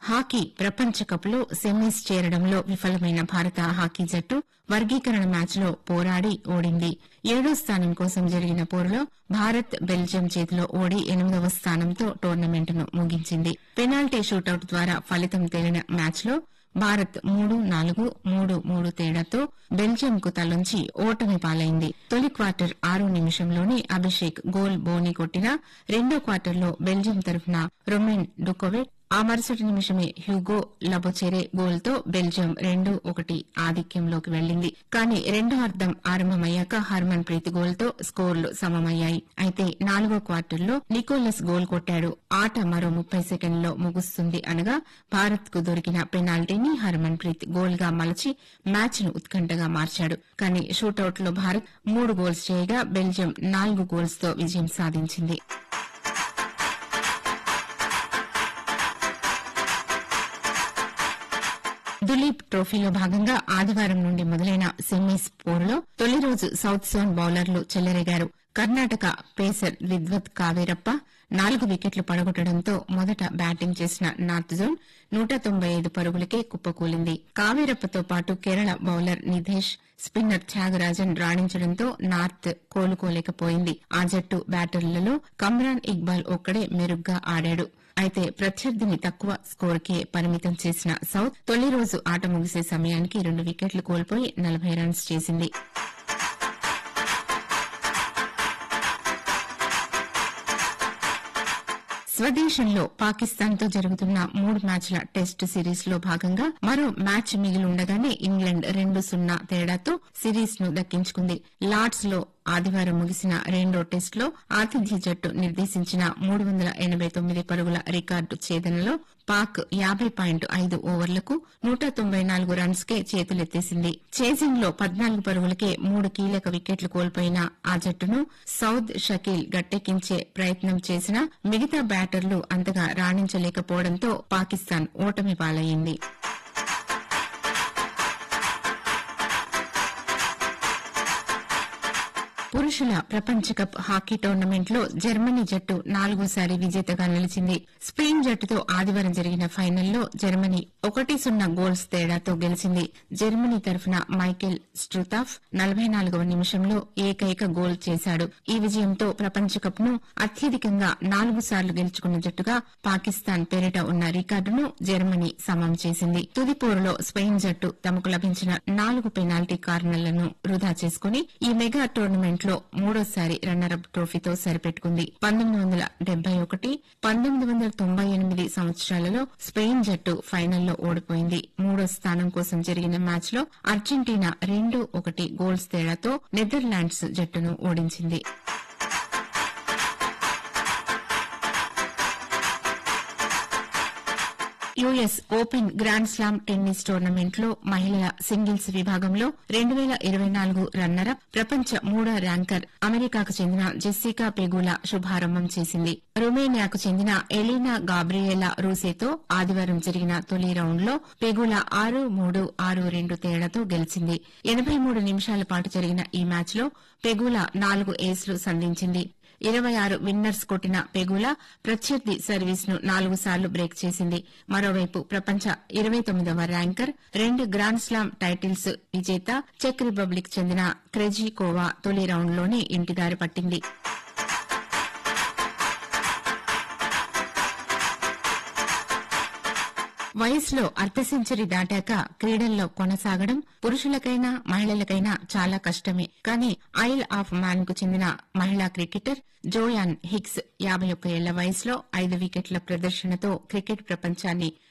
hockey ప్రపంచ కప్లో semis చేరడంలో విఫలమైన భారత హాకీ జట్టు వర్గీకరణ మ్యాచ్లో పోరాడి ఓడింది ఏడో స్థానం కోసం జరిగిన పోరులో భారత్ బెల్జియం చేతిలో ఓడి ఎనిమిదవ స్థానంతో టోర్నమెంట్ను ముగించింది పెనాల్టీ షూటౌట్ ద్వారా ఫలితం తేలిన మ్యాచ్లో భారత్ మూడు నాలుగు మూడు మూడు తేడాతో బెల్జియంకు తలొంచి ఓటమి పాలైంది తొలి క్వార్టర్ ఆరో నిమిషంలోనే అభిషేక్ గోల్ బోని కొట్టినా రెండో క్వార్టర్లో బెల్జియం తరఫున రొమెన్ డుకోవెట్ ఆ మరుసటి నిమిషమే హ్యూగో లబొచెరే గోల్తో బెల్జియం రెండు ఒకటి ఆధిక్యంలోకి వెళ్లింది కానీ రెండో అర్ధం ఆరంభమయ్యాక హర్మన్ ప్రీత్ గోల్తో స్కోర్లు సమమయ్యాయి అయితే నాలుగో క్వార్టర్లో నికోలస్ గోల్ కొట్టాడు ఆట మరో ముప్పై సెకండ్లో ముగుస్తుంది అనగా భారత్ కు దొరికిన పెనాల్టీని హర్మన్ ప్రీత్ గోల్ గా మలచి మ్యాచ్ ను ఉత్కంఠగా మార్చాడు కానీ షూటౌట్ లో భారత్ మూడు గోల్స్ చేయగా బెల్జియం నాలుగు గోల్స్ తో విజయం సాధించింది దులీప్ ట్రోఫీలో భాగంగా ఆదివారం నుండి మొదలైన సెమీస్ పోరులో తొలి రోజు సౌత్ జోన్ బౌలర్లు చెలరేగారు కర్ణాటక పేసర్ విద్వత్ కావేరప్ప నాలుగు వికెట్లు పడగొట్టడంతో మొదట బ్యాటింగ్ చేసిన నార్త్ జోన్ నూట తొంభై ఐదు పరుగులకే కుప్పకూలింది కావేరప్పతో పాటు కేరళ బౌలర్ నిధేష్ స్పిన్నర్ త్యాగరాజన్ రాణించడంతో నార్త్ కోలుకోలేకపోయింది ఆ జట్టు బ్యాటర్లలో కమ్రాన్ ఇక్బాల్ ఒక్కడే మెరుగ్గా ఆడాడు అయితే ప్రత్యర్థిని తక్కువ స్కోర్కే పరిమితం చేసిన సౌత్ తొలి రోజు ఆట ముగిసే సమయానికి రెండు వికెట్లు కోల్పోయి నలభై రన్స్ చేసింది స్వదేశంలో పాకిస్తాన్తో జరుగుతున్న మూడు మ్యాచ్ల టెస్ట్ సిరీస్ లో భాగంగా మరో మ్యాచ్ మిగిలుండగానే ఇంగ్లాండ్ రెండు సున్నా తేడాతో సిరీస్ ను దక్కించుకుంది లార్డ్స్ లో ఆదివారం ముగిసిన రెండో టెస్టులో ఆతిథ్య జట్టు నిర్దేశించిన మూడు వందల ఎనబై తొమ్మిది పరుగుల రికార్డు ఛేదనలో పాక్ యాబై పాయింట్ ఐదు ఓవర్లకు నూట తొంభై నాలుగు రన్స్ కే చేతులెత్తేసింది చేజింగ్ లో పద్నాలుగు పరుగులకే మూడు కీలక వికెట్లు కోల్పోయిన ఆ జట్టును సౌద్ షకీల్ గట్టెక్కించే ప్రయత్నం చేసినా మిగతా బ్యాటర్లు అంతగా రాణించలేకపోవడంతో పాకిస్తాన్ ఓటమి పాలయ్యింది పురుషుల ప్రపంచ కప్ హాకీ టోర్నమెంట్ లో జర్మనీ జట్టు నాలుగోసారి విజేతగా నిలిచింది స్పెయిన్ జట్టుతో ఆదివారం జరిగిన ఫైనల్లో జర్మనీ ఒకటి సున్నా గోల్స్ తేడాతో గెలిచింది జర్మనీ తరఫున మైకెల్ స్ట్రుతాఫ్ నలభై నాలుగవ నిమిషంలో ఏకైక గోల్ చేశాడు ఈ విజయంతో ప్రపంచ కప్ ను అత్యధికంగా నాలుగు సార్లు గెలుచుకున్న జట్టుగా పాకిస్తాన్ పేరిట ఉన్న రికార్డును జర్మనీ సమం చేసింది తుది పోరులో స్పెయిన్ జట్టు తమకు లభించిన నాలుగు పెనాల్టీ కార్నర్లను వృధా చేసుకుని ఈ మెగా టోర్నమెంట్ లో మూడోసారి రన్నరప్ ట్రోఫీతో సరిపెట్టుకుంది పంతొమ్మిది వందల డెబ్బై ఒకటి పంతొమ్మిది వందల తొంభై ఎనిమిది సంవత్సరాలలో స్పెయిన్ జట్టు ఫైనల్లో ఓడిపోయింది మూడో స్థానం కోసం జరిగిన మ్యాచ్ లో అర్జెంటీనా రెండు ఒకటి గోల్స్ తేడాతో నెదర్లాండ్స్ జట్టును ఓడించింది US Open Grand Slam tennis tournament లో మహిళల సింగిల్స్ విభాగంలో రెండు వేల ఇరవై నాలుగు రన్నరప్ ప్రపంచ మూడో ర్యాంకర్ అమెరికాకు చెందిన జెస్సికా పెగులా శుభారంభం చేసింది రొమేనియాకు చెందిన ఎలీనా గాబ్రియేలా రూసేతో ఆదివారం జరిగిన తొలి రౌండ్లో పెగులా ఆరు మూడు ఆరు రెండు తేడాతో గెలిచింది ఎనబై మూడు నిమిషాల పాటు జరిగిన ఈ మ్యాచ్లో పెగులా నాలుగు ఏస్లు సంధించింది ఇరవై ఆరు విన్నర్స్ కొట్టిన పెగులా ప్రత్యర్థి సర్వీస్ ను నాలుగు సార్లు బ్రేక్ చేసింది మరోవైపు ప్రపంచ ఇరవై తొమ్మిదవ ర్యాంకర్ రెండు గ్రాండ్ స్లామ్ టైటిల్స్ విజేత చెక్ రిపబ్లిక్ చెందిన క్రెజికోవా తొలి రౌండ్లోనే ఇంటిదారి పట్టింది వయసులో అర్ధ సెంచరీ దాటాక క్రీడల్లో కొనసాగడం పురుషులకైనా మహిళలకైనా చాలా కష్టమే కానీ ఐల్ ఆఫ్ మ్యాన్ కు చెందిన మహిళా క్రికెటర్ జోయాన్ హిగ్స్ యాబై ఒక్క ఏళ్ల వయసులో ఐదు వికెట్ల ప్రదర్శనతో క్రికెట్ ప్రపంచాన్ని